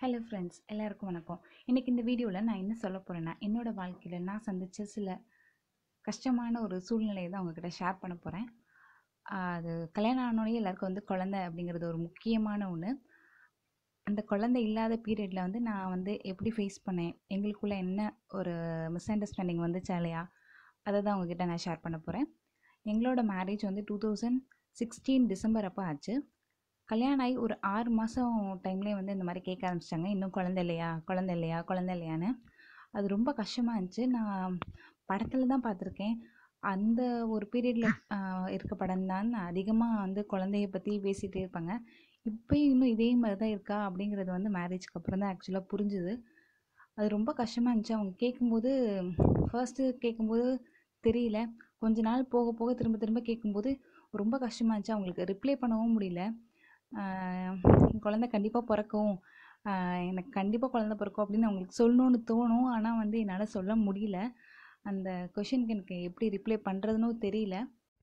hello friends எல்லாருக்கும் வணக்கம் இன்றைக்கி இந்த வீடியோவில் நான் என்ன சொல்ல போகிறேன்னா என்னோடய வாழ்க்கையில் நான் சந்தித்த சில கஷ்டமான ஒரு சூழ்நிலையை தான் உங்ககிட்ட ஷேர் பண்ண போகிறேன் அது கல்யாணம் ஆனோடனே எல்லாருக்கும் வந்து குழந்தை அப்படிங்கிறது ஒரு முக்கியமான ஒன்று அந்த குழந்தை இல்லாத பீரியடில் வந்து நான் வந்து எப்படி ஃபேஸ் பண்ணேன் எங்களுக்குள்ளே என்ன ஒரு மிஸ் அண்டர்ஸ்டாண்டிங் வந்துச்சா இல்லையா அதை தான் உங்ககிட்ட நான் ஷேர் பண்ண போகிறேன் எங்களோட மேரேஜ் வந்து டூ தௌசண்ட் சிக்ஸ்டீன் டிசம்பர் அப்போ ஆச்சு கல்யாணம் ஆகி ஒரு ஆறு மாதம் டைம்லேயே வந்து இந்த மாதிரி கேட்க ஆரம்பிச்சிட்டாங்க இன்னும் குழந்தை இல்லையா குழந்தை இல்லையா குழந்தை இல்லையான்னு அது ரொம்ப கஷ்டமாக இருந்துச்சு நான் படத்தில் தான் பார்த்துருக்கேன் அந்த ஒரு பீரியடில் இருக்க படம் தான் அதிகமாக வந்து குழந்தைய பற்றி பேசிகிட்டே இருப்பாங்க இப்போயும் இன்னும் இதே மாதிரி தான் இருக்கா அப்படிங்கிறது வந்து மேரேஜ்க்கு அப்புறம் தான் ஆக்சுவலாக புரிஞ்சுது அது ரொம்ப கஷ்டமாக இருந்துச்சு அவங்க கேட்கும்போது ஃபர்ஸ்ட்டு கேட்கும்போது தெரியல கொஞ்ச நாள் போக போக திரும்ப திரும்ப கேட்கும்போது ரொம்ப கஷ்டமாக இருந்துச்சு அவங்களுக்கு ரிப்ளை பண்ணவும் முடியல குழந்த கண்டிப்பாக பிறக்கும் எனக்கு கண்டிப்பாக குழந்த பிறக்கும் அப்படின்னு அவங்களுக்கு சொல்லணுன்னு தோணும் ஆனால் வந்து என்னால் சொல்ல முடியல அந்த கொஷினுக்கு எனக்கு எப்படி ரிப்ளை பண்ணுறதுனோ தெரியல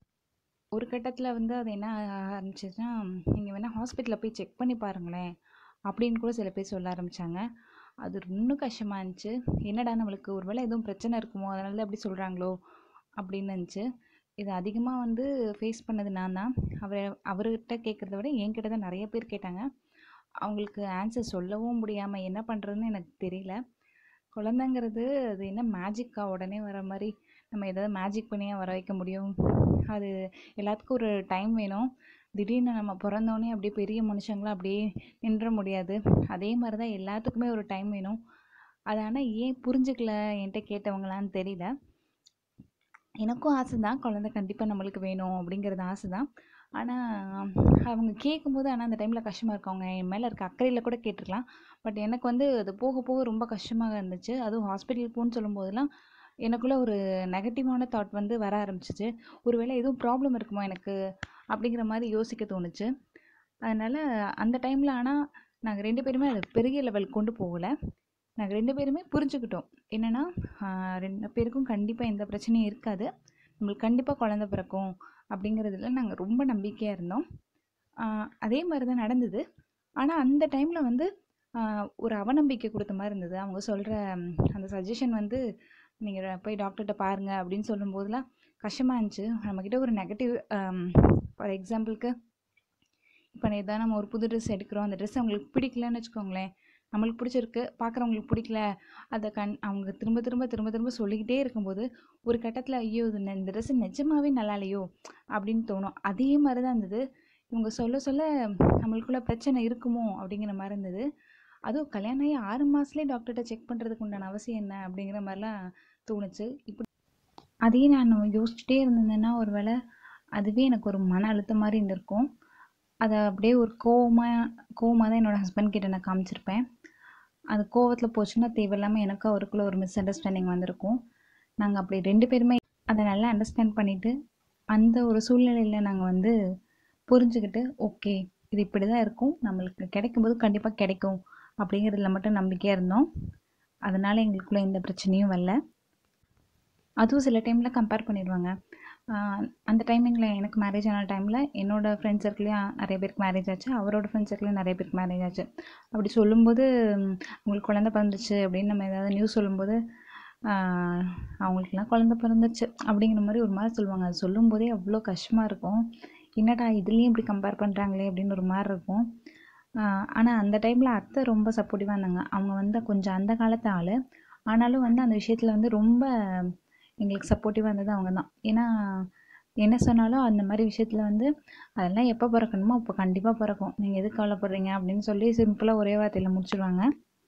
ஒரு கட்டத்தில் வந்து அது என்ன ஆரம்பிச்சிச்சுன்னா நீங்கள் வேணால் ஹாஸ்பிட்டலில் போய் செக் பண்ணி பாருங்களேன் அப்படின்னு கூட சில பேர் சொல்ல ஆரம்பித்தாங்க அது இன்னும் கஷ்டமாக இருந்துச்சு என்னடா நம்மளுக்கு ஒரு வேளை எதுவும் பிரச்சனை இருக்குமோ அதனால தான் அப்படி சொல்கிறாங்களோ அப்படின்னு இருந்துச்சு இது அதிகமாக வந்து ஃபேஸ் பண்ணது நான் தான் அவர் அவர்கிட்ட கேட்குறத விட என்கிட்ட தான் நிறைய பேர் கேட்டாங்க அவங்களுக்கு ஆன்சர் சொல்லவும் முடியாமல் என்ன பண்ணுறதுன்னு எனக்கு தெரியல குழந்தைங்கிறது அது என்ன மேஜிக்கா உடனே வர மாதிரி நம்ம ஏதாவது மேஜிக் பண்ணியா வர வைக்க முடியும் அது எல்லாத்துக்கும் ஒரு டைம் வேணும் திடீர்னு நம்ம பிறந்தோடனே அப்படியே பெரிய மனுஷங்களாம் அப்படியே நின்ற முடியாது அதே மாதிரி தான் எல்லாத்துக்குமே ஒரு டைம் வேணும் அது ஆனால் ஏன் புரிஞ்சுக்கல என்கிட்ட கேட்டவங்களான்னு தெரியல எனக்கும் ஆசை தான் குழந்த கண்டிப்பாக நம்மளுக்கு வேணும் அப்படிங்கிறது ஆசை தான் ஆனால் அவங்க கேட்கும்போது ஆனால் அந்த டைமில் கஷ்டமாக இருக்கும் அவங்க என் மேலே இருக்க அக்கறையில் கூட கேட்டிருக்கலாம் பட் எனக்கு வந்து அது போக போக ரொம்ப கஷ்டமாக இருந்துச்சு அதுவும் ஹாஸ்பிட்டல் போகணுன்னு சொல்லும்போதெல்லாம் எனக்குள்ளே ஒரு நெகட்டிவான தாட் வந்து வர ஆரம்பிச்சிச்சு ஒருவேளை எதுவும் ப்ராப்ளம் இருக்குமோ எனக்கு அப்படிங்கிற மாதிரி யோசிக்க தோணுச்சு அதனால் அந்த டைமில் ஆனால் நாங்கள் ரெண்டு பேருமே அது பெரிய லெவல் கொண்டு போகலை நாங்கள் ரெண்டு பேருமே புரிஞ்சுக்கிட்டோம் என்னென்னா ரெண்டு பேருக்கும் கண்டிப்பாக எந்த பிரச்சனையும் இருக்காது நம்மளுக்கு கண்டிப்பாக குழந்த பிறக்கும் அப்படிங்கிறதுல நாங்கள் ரொம்ப நம்பிக்கையாக இருந்தோம் அதே மாதிரி தான் நடந்தது ஆனால் அந்த டைமில் வந்து ஒரு அவநம்பிக்கை கொடுத்த மாதிரி இருந்தது அவங்க சொல்கிற அந்த சஜஷன் வந்து நீங்கள் போய் டாக்டர்கிட்ட பாருங்கள் அப்படின்னு சொல்லும்போதெல்லாம் கஷ்டமாக இருந்துச்சு நம்மக்கிட்ட ஒரு நெகட்டிவ் ஃபார் எக்ஸாம்பிளுக்கு இப்போ எதாவது நம்ம ஒரு புது ட்ரெஸ் எடுக்கிறோம் அந்த ட்ரெஸ் அவங்களுக்கு பிடிக்கலன்னு வச்சுக்கோங்களேன் நம்மளுக்கு பிடிச்சிருக்கு பார்க்குறவங்களுக்கு பிடிக்கல அதை கண் அவங்க திரும்ப திரும்ப திரும்ப திரும்ப சொல்லிக்கிட்டே இருக்கும்போது ஒரு கட்டத்தில் ஐயோ இது இந்த ட்ரெஸ்ஸு நிஜமாவே நல்லா இல்லையோ அப்படின்னு தோணும் அதே மாதிரி தான் இருந்தது இவங்க சொல்ல சொல்ல நம்மளுக்குள்ள பிரச்சனை இருக்குமோ அப்படிங்கிற மாதிரி இருந்தது அதுவும் கல்யாணம் ஆகி ஆறு மாதத்துலேயே டாக்டர்கிட்ட செக் பண்ணுறதுக்கு உண்டான அவசியம் என்ன அப்படிங்கிற மாதிரிலாம் தோணுச்சு இப்படி அதையே நான் யோசிச்சுட்டே இருந்தேன்னா ஒரு வேளை அதுவே எனக்கு ஒரு மன அழுத்தம் மாதிரி இருந்திருக்கும் அதை அப்படியே ஒரு கோவமாக கோவமாக தான் என்னோடய ஹஸ்பண்ட் கிட்ட நான் காமிச்சிருப்பேன் அது கோவத்தில் போச்சுன்னா தேவையில்லாமல் எனக்கு அவருக்குள்ள ஒரு மிஸ் அண்டர்ஸ்டாண்டிங் வந்திருக்கும் நாங்கள் அப்படி ரெண்டு பேருமே அதை நல்லா அண்டர்ஸ்டாண்ட் பண்ணிவிட்டு அந்த ஒரு சூழ்நிலையில் நாங்கள் வந்து புரிஞ்சுக்கிட்டு ஓகே இது இப்படி தான் இருக்கும் நம்மளுக்கு கிடைக்கும்போது கண்டிப்பாக கிடைக்கும் அப்படிங்கிறதுல மட்டும் நம்பிக்கையாக இருந்தோம் அதனால் எங்களுக்குள்ளே எந்த பிரச்சனையும் வரல அதுவும் சில டைமில் கம்பேர் பண்ணிடுவாங்க அந்த டைமிங்கில் எனக்கு மேரேஜ் ஆன டைமில் என்னோடய ஃப்ரெண்ட்ஸ் சர்க்கிளையும் நிறைய பேருக்கு மேரேஜ் ஆச்சு அவரோட ஃப்ரெண்ட்ஸ் சர்க்கிளையும் நிறைய பேருக்கு மேரேஜ் ஆச்சு அப்படி சொல்லும்போது உங்களுக்கு குழந்த பிறந்துச்சு அப்படின்னு நம்ம ஏதாவது நியூஸ் சொல்லும்போது அவங்களுக்குலாம் குழந்த பிறந்துச்சு அப்படிங்கிற மாதிரி ஒரு மாதிரி சொல்லுவாங்க அது சொல்லும்போதே அவ்வளோ கஷ்டமாக இருக்கும் என்னடா இதுலேயும் இப்படி கம்பேர் பண்ணுறாங்களே அப்படின்னு ஒரு மாதிரி இருக்கும் ஆனால் அந்த டைமில் அத்தை ரொம்ப சப்போர்ட்டிவாக இருந்தாங்க அவங்க வந்து கொஞ்சம் அந்த காலத்து ஆள் ஆனாலும் வந்து அந்த விஷயத்தில் வந்து ரொம்ப எங்களுக்கு சப்போர்ட்டிவாக இருந்தது அவங்க தான் ஏன்னா என்ன சொன்னாலும் அந்த மாதிரி விஷயத்தில் வந்து அதெல்லாம் எப்போ பிறக்கணுமோ அப்போ கண்டிப்பாக பிறக்கும் நீங்கள் எது கவலைப்படுறீங்க அப்படின்னு சொல்லி சிம்பிளாக ஒரே வார்த்தையில் முடிச்சிடுவாங்க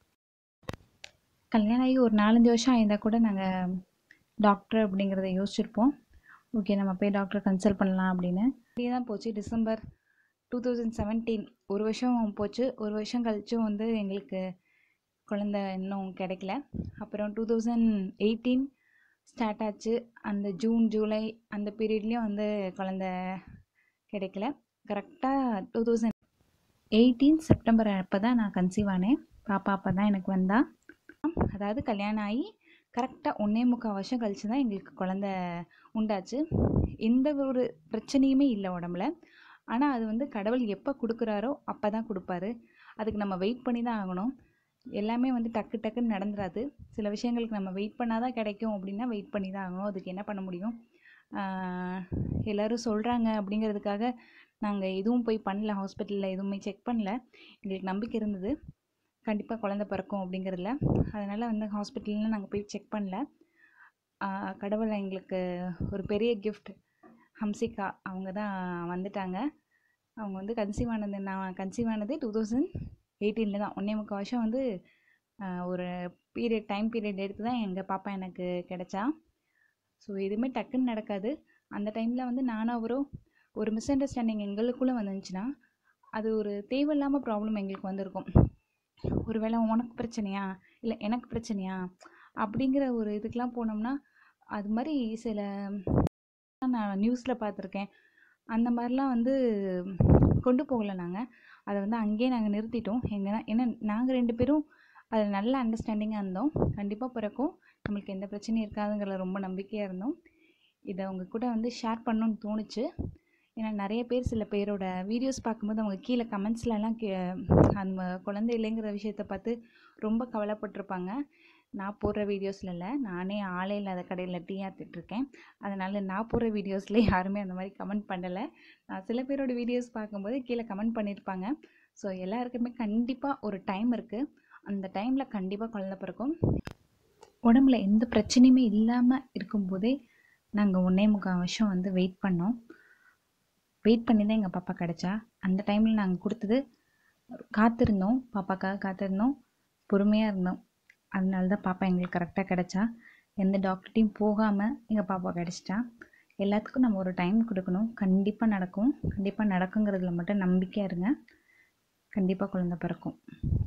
கல்யாணம் ஆகி ஒரு நாலஞ்சு வருஷம் ஆயிருந்தால் கூட நாங்கள் டாக்டர் அப்படிங்கிறத யோசிச்சிருப்போம் ஓகே நம்ம போய் டாக்டரை கன்சல்ட் பண்ணலாம் அப்படின்னு இப்படியே தான் போச்சு டிசம்பர் டூ தௌசண்ட் செவன்டீன் ஒரு வருஷம் போச்சு ஒரு வருஷம் கழிச்சும் வந்து எங்களுக்கு குழந்த இன்னும் கிடைக்கல அப்புறம் டூ தௌசண்ட் எயிட்டீன் ஸ்டார்ட் ஆச்சு அந்த ஜூன் ஜூலை அந்த பீரியட்லேயும் வந்து குழந்த கிடைக்கல கரெக்டாக டூ தௌசண்ட் எயிட்டீன் செப்டம்பர் அப்போ தான் நான் கன்சீவ் ஆனேன் பாப்பா அப்போ தான் எனக்கு வந்தா அதாவது கல்யாணம் ஆகி கரெக்டாக ஒன்றே முக்கால் வருஷம் கழிச்சு தான் எங்களுக்கு குழந்த உண்டாச்சு எந்த ஒரு பிரச்சனையுமே இல்லை உடம்புல ஆனால் அது வந்து கடவுள் எப்போ கொடுக்குறாரோ அப்போ தான் கொடுப்பாரு அதுக்கு நம்ம வெயிட் பண்ணி தான் ஆகணும் எல்லாமே வந்து டக்கு டக்குன்னு நடந்துராது சில விஷயங்களுக்கு நம்ம வெயிட் பண்ணால் தான் கிடைக்கும் அப்படின்னா வெயிட் பண்ணி தான் ஆகணும் அதுக்கு என்ன பண்ண முடியும் ஆஹ் எல்லாரும் சொல்கிறாங்க அப்படிங்கிறதுக்காக நாங்கள் எதுவும் போய் பண்ணல ஹாஸ்பிட்டலில் எதுவுமே செக் பண்ணல எங்களுக்கு நம்பிக்கை இருந்தது கண்டிப்பாக குழந்த பிறக்கும் அப்படிங்கிறதுல அதனால் வந்து ஹாஸ்பிட்டலில் நாங்கள் போய் செக் பண்ணல ஆஹ் கடவுள் எங்களுக்கு ஒரு பெரிய கிஃப்ட் ஹம்சிகா அவங்க தான் வந்துட்டாங்க அவங்க வந்து கன்சீவ் ஆனது நான் கன்சீவ் ஆனது டூ தௌசண்ட் எயிட்டீனில் தான் ஒன்றே முக்கால் வருஷம் வந்து ஆஹ் ஒரு பீரியட் டைம் பீரியட் எடுத்து தான் எங்கள் பாப்பா எனக்கு கிடைச்சா ஸோ எதுவுமே டக்குன்னு நடக்காது அந்த டைமில் வந்து நானும் அவரும் ஒரு மிஸ் அண்டர்ஸ்டாண்டிங் எங்களுக்குள்ளே வந்துச்சுன்னா அது ஒரு தேவையில்லாமல் ப்ராப்ளம் எங்களுக்கு வந்திருக்கும் ஒருவேளை உனக்கு பிரச்சனையா இல்லை எனக்கு பிரச்சனையா அப்படிங்கிற ஒரு இதுக்கெலாம் போனோம்னா அது மாதிரி சில நான் நியூஸில் பார்த்துருக்கேன் அந்த மாதிரிலாம் வந்து கொண்டு போகல நாங்கள் அதை வந்து அங்கேயே நாங்கள் நிறுத்திட்டோம் எங்கன்னா ஏன்னா நாங்கள் ரெண்டு பேரும் அதில் நல்ல அண்டர்ஸ்டாண்டிங்காக இருந்தோம் கண்டிப்பாக பிறக்கும் நம்மளுக்கு எந்த பிரச்சனையும் இருக்காதுங்கிற ரொம்ப நம்பிக்கையாக இருந்தோம் இதை அவங்க கூட வந்து ஷேர் பண்ணணும்னு தோணுச்சு ஏன்னா நிறைய பேர் சில பேரோட வீடியோஸ் பார்க்கும்போது அவங்க கீழே கமெண்ட்ஸ்லலாம் கே அந்த குழந்தை இல்லைங்கிற விஷயத்த பார்த்து ரொம்ப கவலைப்பட்டிருப்பாங்க நான் போடுற வீடியோஸில் இல்லை நானே ஆளே இல்லாத கடையில் டீ ஆற்றிட்டுருக்கேன் அதனால் நான் போடுற வீடியோஸில் யாருமே அந்த மாதிரி கமெண்ட் பண்ணலை நான் சில பேரோட வீடியோஸ் பார்க்கும்போது கீழே கமெண்ட் பண்ணியிருப்பாங்க ஸோ எல்லாருக்குமே கண்டிப்பாக ஒரு டைம் இருக்குது அந்த டைமில் கண்டிப்பாக குழந்த பிறக்கும் உடம்புல எந்த பிரச்சனையுமே இல்லாமல் இருக்கும்போதே நாங்கள் ஒன்றே முக்கால் வருஷம் வந்து வெயிட் பண்ணோம் வெயிட் பண்ணி தான் எங்கள் பாப்பா கிடச்சா அந்த டைமில் நாங்கள் கொடுத்தது காத்திருந்தோம் பாப்பாக்காக காத்திருந்தோம் பொறுமையாக இருந்தோம் அதனால தான் பாப்பா எங்களுக்கு கரெக்டாக கிடச்சா எந்த டாக்டர்கிட்டையும் போகாமல் எங்கள் பாப்பா கிடச்சிட்டா எல்லாத்துக்கும் நம்ம ஒரு டைம் கொடுக்கணும் கண்டிப்பாக நடக்கும் கண்டிப்பாக நடக்குங்கிறதுல மட்டும் நம்பிக்கையாக இருங்க கண்டிப்பாக குழந்த பிறக்கும்